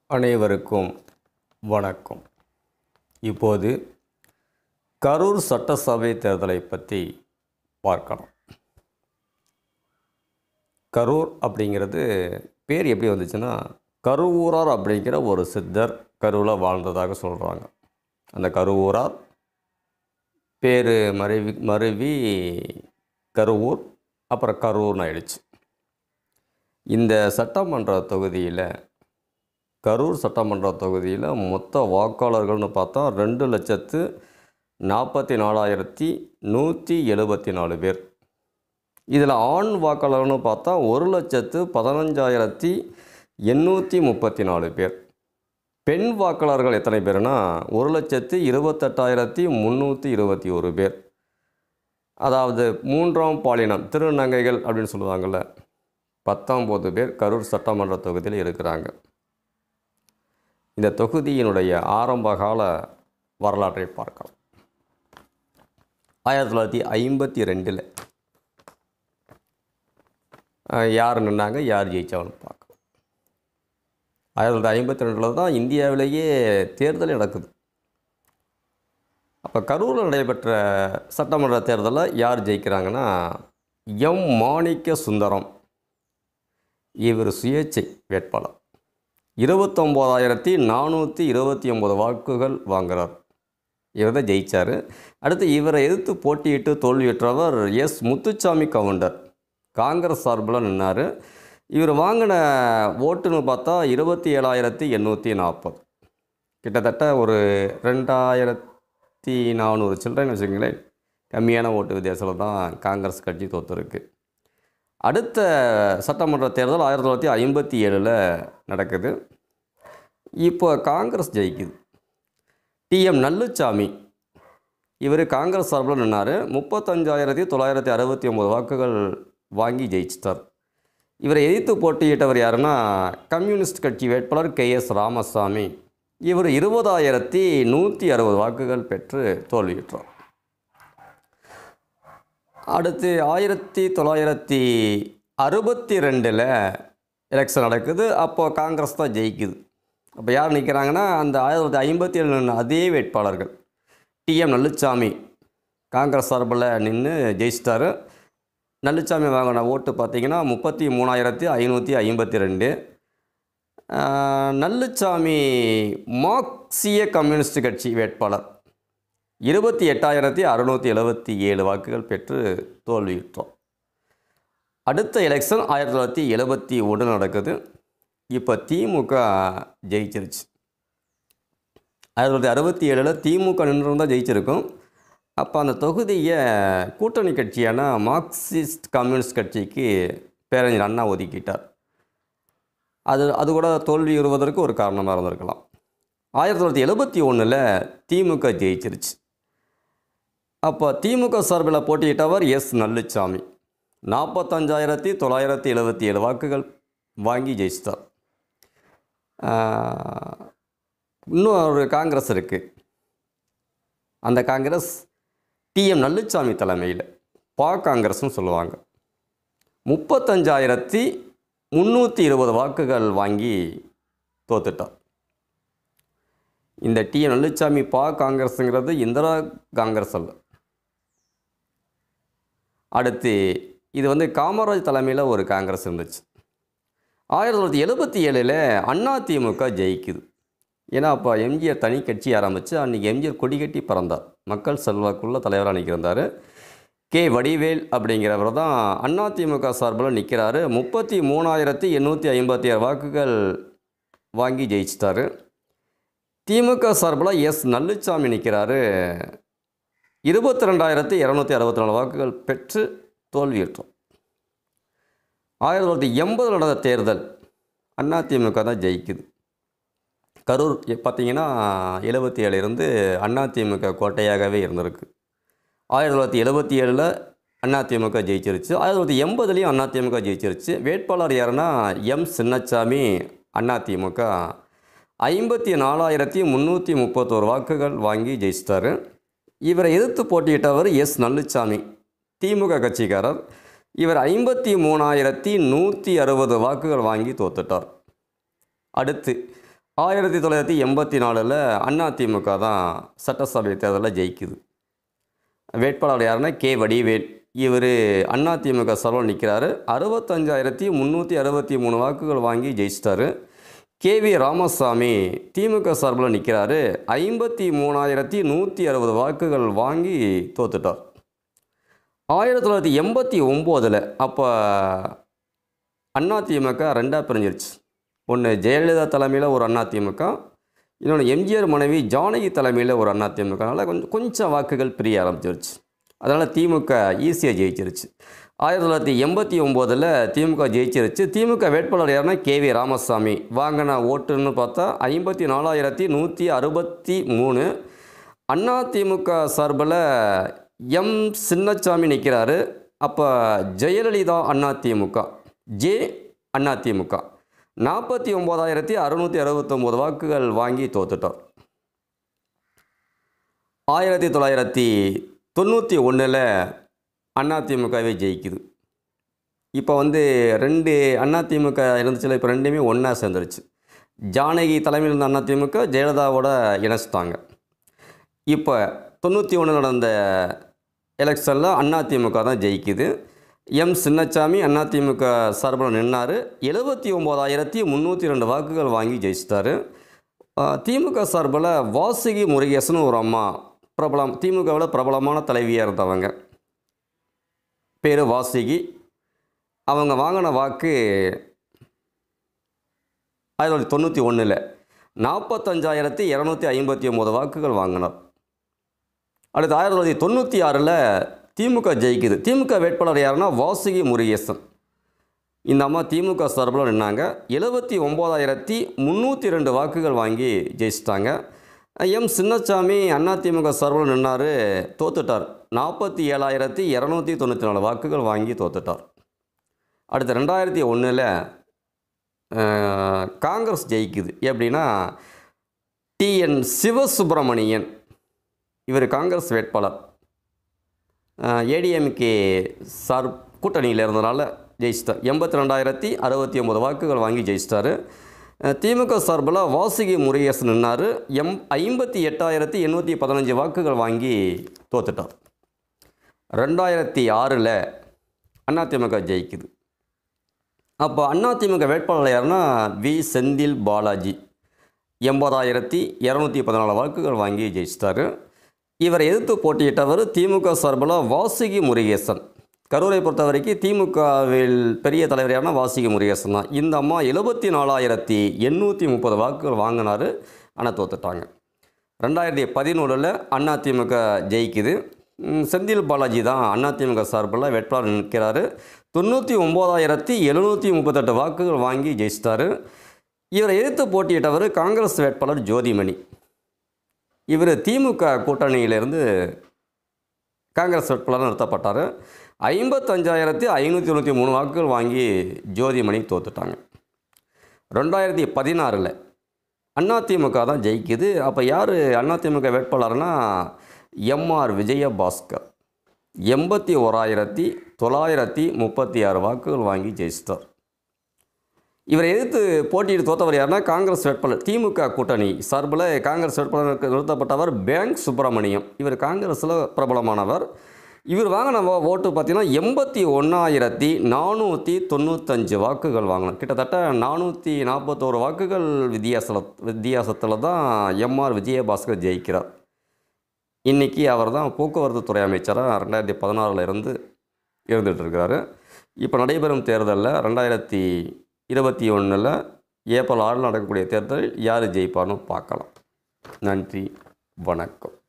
அனைவருக்கும் வணக்கம் இப்போது கரூர் சட்டசபை தேர்தலை பற்றி பார்க்கலாம் கரூர் அப்படிங்கிறது பேர் எப்படி வந்துச்சுன்னா கருவூரார் அப்படிங்கிற ஒரு சித்தர் கரூரில் வாழ்ந்ததாக சொல்கிறாங்க அந்த கருவூரார் பேர் மருவி மருவி கருவூர் அப்புறம் கரூர்னு ஆயிடுச்சு இந்த சட்டமன்ற தொகுதியில் கரூர் சட்டமன்ற தொகுதியில் மொத்த வாக்காளர்கள்னு பார்த்தா ரெண்டு லட்சத்து நாற்பத்தி நாலாயிரத்தி நூற்றி எழுபத்தி நாலு பேர் இதில் ஆண் வாக்காளர்னு பார்த்தா ஒரு லட்சத்து பதினஞ்சாயிரத்தி எண்ணூற்றி முப்பத்தி நாலு பேர் பெண் வாக்காளர்கள் எத்தனை பேர்னா ஒரு லட்சத்து இருபத்தெட்டாயிரத்தி முந்நூற்றி இருபத்தி ஒரு பேர் அதாவது மூன்றாம் பாலினம் திருநங்கைகள் அப்படின்னு சொல்லுவாங்கள்ல பத்தொம்போது பேர் கரூர் சட்டமன்ற தொகுதியில் இருக்கிறாங்க இந்த தொகுதியினுடைய ஆரம்பகால வரலாற்றை பார்க்கலாம் ஆயிரத்தி தொள்ளாயிரத்தி ஐம்பத்தி ரெண்டில் யார் நின்னாங்க யார் ஜெயிச்சாங்கன்னு பார்க்கலாம் ஆயிரத்தி தொள்ளாயிரத்தி ஐம்பத்தி ரெண்டில் தான் இந்தியாவிலேயே தேர்தல் நடக்குது அப்போ கரூரில் நடைபெற்ற சட்டமன்ற தேர்தலில் யார் ஜெயிக்கிறாங்கன்னா எம் மாணிக்க சுந்தரம் இவர் சுயேட்சை வேட்பாளர் இருபத்தொம்போதாயிரத்தி நானூற்றி இருபத்தி ஒம்பது வாக்குகள் வாங்குறார் இவர் தான் ஜெயித்தார் அடுத்து இவரை எதிர்த்து போட்டியிட்டு தோல்வியுற்றவர் எஸ் முத்துச்சாமி கவுண்டர் காங்கிரஸ் சார்பில் நின்னார் இவர் வாங்கின ஓட்டுன்னு பார்த்தா இருபத்தி ஏழாயிரத்தி எண்ணூற்றி நாற்பது கிட்டத்தட்ட ஒரு ரெண்டாயிரத்தி நானூறு சில்லறைன்னு வச்சுக்கங்களேன் கம்மியான ஓட்டு வித்தியாசத்தில் தான் காங்கிரஸ் கட்சி தோற்றுருக்கு அடுத்த சட்டமன்ற தேர்தல் ஆயிரத்தி தொள்ளாயிரத்தி ஐம்பத்தி ஏழில் நடக்குது இப்போ காங்கிரஸ் ஜெயிக்குது டிஎம் நல்லுச்சாமி இவர் காங்கிரஸ் சார்பில் நின்னார் முப்பத்தஞ்சாயிரத்தி தொள்ளாயிரத்தி அறுபத்தி ஒம்பது வாக்குகள் வாங்கி ஜெயிச்சிட்டார் இவரை எதிர்த்து போட்டியிட்டவர் யாருன்னா கம்யூனிஸ்ட் கட்சி வேட்பாளர் கே எஸ் ராமசாமி இவர் இருபதாயிரத்தி நூற்றி அறுபது வாக்குகள் பெற்று தோல்வியுற்றார் அடுத்து ஆயிரத்தி தொள்ளாயிரத்தி அறுபத்தி ரெண்டில் எலெக்ஷன் நடக்குது அப்போது காங்கிரஸ் தான் ஜெயிக்குது அப்போ யார் நிற்கிறாங்கன்னா அந்த ஆயிரத்தி தொள்ளாயிரத்தி ஐம்பத்தி ஏழு அதே வேட்பாளர்கள் டிஎம் நல்லுச்சாமி காங்கிரஸ் சார்பில் நின்று ஜெயிச்சிட்டாரு நல்லுச்சாமி வாங்கின ஓட்டு பார்த்தீங்கன்னா முப்பத்தி மூணாயிரத்தி ஐநூற்றி ஐம்பத்தி ரெண்டு நல்லுச்சாமி மார்க்சிய கம்யூனிஸ்ட் கட்சி வேட்பாளர் இருபத்தி எட்டாயிரத்தி அறுநூற்றி எழுபத்தி ஏழு வாக்குகள் பெற்று தோல்வியுற்றோம் அடுத்த எலெக்ஷன் ஆயிரத்தி தொள்ளாயிரத்தி எழுபத்தி ஒன்று நடக்குது இப்போ திமுக ஜெயிச்சிருச்சு ஆயிரத்தி தொள்ளாயிரத்தி அறுபத்தி ஏழில் திமுக நின்றுருந்தால் ஜெயிச்சிருக்கும் அப்போ அந்த தொகுதியை கூட்டணி கட்சியான மார்க்சிஸ்ட் கம்யூனிஸ்ட் கட்சிக்கு பேரறிஞர் அண்ணா ஒதுக்கிட்டார் அது அது கூட தோல்வி வருவதற்கு ஒரு காரணமாக இருந்திருக்கலாம் ஆயிரத்தி தொள்ளாயிரத்தி எழுபத்தி ஒன்றில் திமுக ஜெயிச்சிருச்சு அப்போ திமுக சார்பில் போட்டியிட்டவர் எஸ் நல்லுச்சாமி நாற்பத்தஞ்சாயிரத்தி தொள்ளாயிரத்தி எழுபத்தி ஏழு வாக்குகள் வாங்கி ஜெயிச்சிட்டார் இன்னும் ஒரு காங்கிரஸ் இருக்குது அந்த காங்கிரஸ் டிஎம் நல்லுச்சாமி தலைமையில் பா காங்கிரஸ்னு சொல்லுவாங்க முப்பத்தஞ்சாயிரத்தி முந்நூற்றி இருபது வாக்குகள் வாங்கி தோத்துட்டார் இந்த டிஎம் நல்லுச்சாமி பா காங்கிரஸுங்கிறது இந்திரா காங்கிரஸ் அல்ல அடுத்து இது வந்து காமராஜ் தலைமையில் ஒரு காங்கிரஸ் இருந்துச்சு ஆயிரத்தி தொள்ளாயிரத்தி எழுபத்தி ஏழில் அண்ணா திமுக ஜெயிக்குது ஏன்னா அப்போ எம்ஜிஆர் தனி கட்சி ஆரம்பித்து அன்றைக்கி எம்ஜிஆர் கொடி கட்டி பறந்தார் மக்கள் செல்வாக்குள்ள தலைவராக நிற்கிறார் கே வடிவேல் அப்படிங்கிறவர் தான் அண்ணா திமுக சார்பில் நிற்கிறாரு முப்பத்தி மூணாயிரத்தி எண்ணூற்றி ஐம்பத்தி ஆறு வாக்குகள் வாங்கி ஜெயிச்சிட்டாரு திமுக சார்பில் எஸ் நல்லுச்சாமி நிற்கிறாரு இருபத்தி ரெண்டாயிரத்தி இரநூத்தி அறுபத்தி நாலு வாக்குகள் பெற்று தோல்வியுற்றோம் ஆயிரத்தி தொள்ளாயிரத்தி எண்பது நடந்த தேர்தல் அதிமுக தான் ஜெயிக்குது கரூர் பார்த்திங்கன்னா எழுபத்தி ஏழுலேருந்து அதிமுக கோட்டையாகவே இருந்திருக்கு ஆயிரத்தி தொள்ளாயிரத்தி எழுபத்தி ஏழில் அதிமுக ஜெயிச்சிருச்சு ஆயிரத்தி தொள்ளாயிரத்தி எண்பதுலேயும் அதிமுக ஜெயிச்சிருச்சு வேட்பாளர் யாருன்னா எம் சின்னச்சாமி அதிமுக ஐம்பத்தி நாலாயிரத்தி முந்நூற்றி முப்பத்தோரு வாக்குகள் வாங்கி ஜெயிச்சிட்டாரு இவரை எதிர்த்து போட்டியிட்டவர் எஸ் நல்லுச்சாமி திமுக கட்சிக்காரர் இவர் ஐம்பத்தி மூணாயிரத்தி நூற்றி அறுபது வாக்குகள் வாங்கி தோத்துட்டார் அடுத்து ஆயிரத்தி தொள்ளாயிரத்தி எண்பத்தி நாலில் அதிமுக தான் சட்டசபை தேர்தலில் ஜெயிக்குது வேட்பாளர் யாருன்னா கே வடிவேல் இவர் அதிமுக சார்பில் நிற்கிறாரு அறுபத்தஞ்சாயிரத்தி முந்நூற்றி அறுபத்தி மூணு வாக்குகள் வாங்கி ஜெயிச்சிட்டாரு கே வி ராமசாமி திமுக சார்பில் நிற்கிறாரு ஐம்பத்தி மூணாயிரத்தி நூற்றி அறுபது வாக்குகள் வாங்கி தோத்துட்டார் ஆயிரத்தி தொள்ளாயிரத்தி எண்பத்தி ஒம்போதில் அப்போ அதிமுக ரெண்டாக பிரிஞ்சிருச்சு ஒன்று ஜெயலலிதா தலைமையில் ஒரு அதிமுக இன்னொன்று எம்ஜிஆர் மனைவி ஜானகி தலைமையில் ஒரு அதிமுகனால கொஞ்சம் கொஞ்சம் வாக்குகள் பிரிய ஆரம்பிச்சிருச்சு அதனால் திமுக ஈஸியாக ஜெயிச்சிருச்சு ஆயிரத்தி தொள்ளாயிரத்தி எண்பத்தி ஒம்போதில் திமுக ஜெயிச்சிருச்சு திமுக வேட்பாளர் யாருன்னா கே வி ராமசாமி வாங்கின ஓட்டுன்னு பார்த்தா ஐம்பத்தி நாலாயிரத்தி நூற்றி அறுபத்தி மூணு அண்ணா திமுக சார்பில் எம் சின்னசாமி நிற்கிறாரு அப்போ ஜெயலலிதா அண்ணா திமுக ஜே அண்ணா திமுக நாற்பத்தி ஒம்போதாயிரத்தி அறுநூற்றி அறுபத்தொம்போது வாக்குகள் வாங்கி தோத்துட்டார் ஆயிரத்தி தொள்ளாயிரத்தி தொண்ணூற்றி ஒன்றில் அதிமுகவே ஜெயிக்குது இப்போ வந்து ரெண்டு அதிமுக இருந்துச்சுல இப்போ ரெண்டுமே ஒன்றா சேர்ந்துருச்சு ஜானகி தலைமையில் இருந்த அதிமுக ஜெயலலிதாவோட இணைச்சிட்டாங்க இப்போ தொண்ணூற்றி ஒன்று நடந்த எலெக்ஷனில் அதிமுக தான் ஜெயிக்குது எம் சின்னசாமி அதிமுக சார்பில் நின்னார் எழுபத்தி ஒம்போதாயிரத்தி முந்நூற்றி ரெண்டு வாக்குகள் வாங்கி ஜெயிச்சிட்டாரு ஆஹ், திமுக சார்பில் வாசுகி முருகேசன் ஒரு அம்மா பிரபலம் திமுகவில் பிரபலமான தலைவியாக இருந்தவங்க பேர் வாசுகி அவங்க வாங்கின வாக்கு ஆயிரத்தி தொள்ளாயிரத்தி தொண்ணூற்றி ஒன்றில் நாற்பத்தஞ்சாயிரத்தி இரநூத்தி ஐம்பத்தி ஒம்பது வாக்குகள் வாங்கினார் அடுத்து ஆயிரத்தி தொள்ளாயிரத்தி தொண்ணூற்றி ஆறில் திமுக ஜெயிக்குது திமுக வேட்பாளர் யாருன்னா வாசுகி முருகேசன் இந்த அம்மா திமுக சார்பில் நின்னாங்க எழுபத்தி ஒம்போதாயிரத்தி முந்நூற்றி ரெண்டு வாக்குகள் வாங்கி ஜெயிச்சிட்டாங்க எம் சின்னசாமி அதிமுக சார்பில் நின்னார் தோத்துட்டார் நாற்பத்தி ஏழாயிரத்தி இரநூத்தி தொண்ணூற்றி நாலு வாக்குகள் வாங்கி தோத்துட்டார் அடுத்து ரெண்டாயிரத்தி ஒன்றில் காங்கிரஸ் ஜெயிக்குது எப்படின்னா டிஎன் சிவசுப்பிரமணியன் இவர் காங்கிரஸ் வேட்பாளர் ஏடிஎம்கே சார் கூட்டணியில் இருந்தனால ஜெயிச்சிட்டார் எண்பத்தி ரெண்டாயிரத்தி அறுபத்தி ஒம்பது வாக்குகள் வாங்கி ஜெயிச்சிட்டாரு அஹ், திமுக சார்பில் வாசுகி முருகேசன் நின்னார் எம் ஐம்பத்தி எட்டாயிரத்தி எண்ணூற்றி பதினஞ்சு வாக்குகள் வாங்கி தோத்துட்டார் ரெண்டாயிரத்தி ஆறில் அதிமுக ஜெயிக்குது அப்போ அதிமுக வேட்பாளர் யாருன்னா வி செந்தில் பாலாஜி எண்பதாயிரத்தி இரநூத்தி பதினாலு வாக்குகள் வாங்கி ஜெயிச்சிட்டாரு இவரை எதிர்த்து போட்டியிட்டவர் திமுக சார்பில் வாசுகி முருகேசன் கரூரை பொறுத்த வரைக்கும் திமுகவில் பெரிய தலைவர் யாருன்னா வாசுகி முருகேசன் தான் இந்த அம்மா எழுபத்தி நாலாயிரத்தி எண்ணூற்றி முப்பது வாக்குகள் வாங்கினார் ஆனால் தோத்துட்டாங்க ரெண்டாயிரத்தி பதினொன்றில் அதிமுக ஜெயிக்குது ம், செந்தில் பாலாஜி தான் அதிமுக சார்பில் வேட்பாளர் நிற்கிறாரு தொண்ணூற்றி ஒம்போதாயிரத்தி எழுநூற்றி முப்பத்தெட்டு வாக்குகள் வாங்கி ஜெயிச்சிட்டாரு இவரை எதிர்த்து போட்டியிட்டவர் காங்கிரஸ் வேட்பாளர் ஜோதிமணி இவர் திமுக கூட்டணியிலிருந்து காங்கிரஸ் வேட்பாளர் நிறுத்தப்பட்டார் ஐம்பத்தஞ்சாயிரத்தி ஐநூற்றி தொண்ணூற்றி மூணு வாக்குகள் வாங்கி ஜோதிமணி தோத்துட்டாங்க ரெண்டாயிரத்தி பதினாறில் அதிமுக தான் ஜெயிக்குது அப்போ யார் அதிமுக வேட்பாளர்னா எம்ஆர் விஜயபாஸ்கர் எண்பத்தி ஓராயிரத்தி தொள்ளாயிரத்தி முப்பத்தி ஆறு வாக்குகள் வாங்கி ஜெயிச்சிட்டார் இவரை எதிர்த்து போட்டியிட்டு தோத்தவர் யாருன்னா காங்கிரஸ் வேட்பாளர் திமுக கூட்டணி சார்பில் காங்கிரஸ் வேட்பாளருக்கு நிறுத்தப்பட்டவர் பேங்க் சுப்பிரமணியம் இவர் காங்கிரஸில் பிரபலமானவர் இவர் வாங்கின ஓ- ஓட்டு பார்த்தீங்கன்னா எண்பத்தி ஒன்றாயிரத்தி நானூற்றி தொண்ணூத்தஞ்சு வாக்குகள் வாங்கினார் கிட்டத்தட்ட நானூற்றி நாற்பத்தோரு வாக்குகள் வித்தியாசத்தில் வித்தியாசத்தில் தான் எம்ஆர் விஜயபாஸ்கர் ஜெயிக்கிறார் இன்றைக்கி அவர் தான் போக்குவரத்து துறை அமைச்சராக ரெண்டாயிரத்தி பதினாறில் இருந்து இருந்துகிட்டு இருக்கிறாரு இப்போ நடைபெறும் தேர்தலில் ரெண்டாயிரத்தி இருபத்தி ஒன்றில் ஏப்ரல் ஆறில் நடக்கக்கூடிய தேர்தலில் யார் ஜெயிப்பார்னு பார்க்கலாம் நன்றி வணக்கம்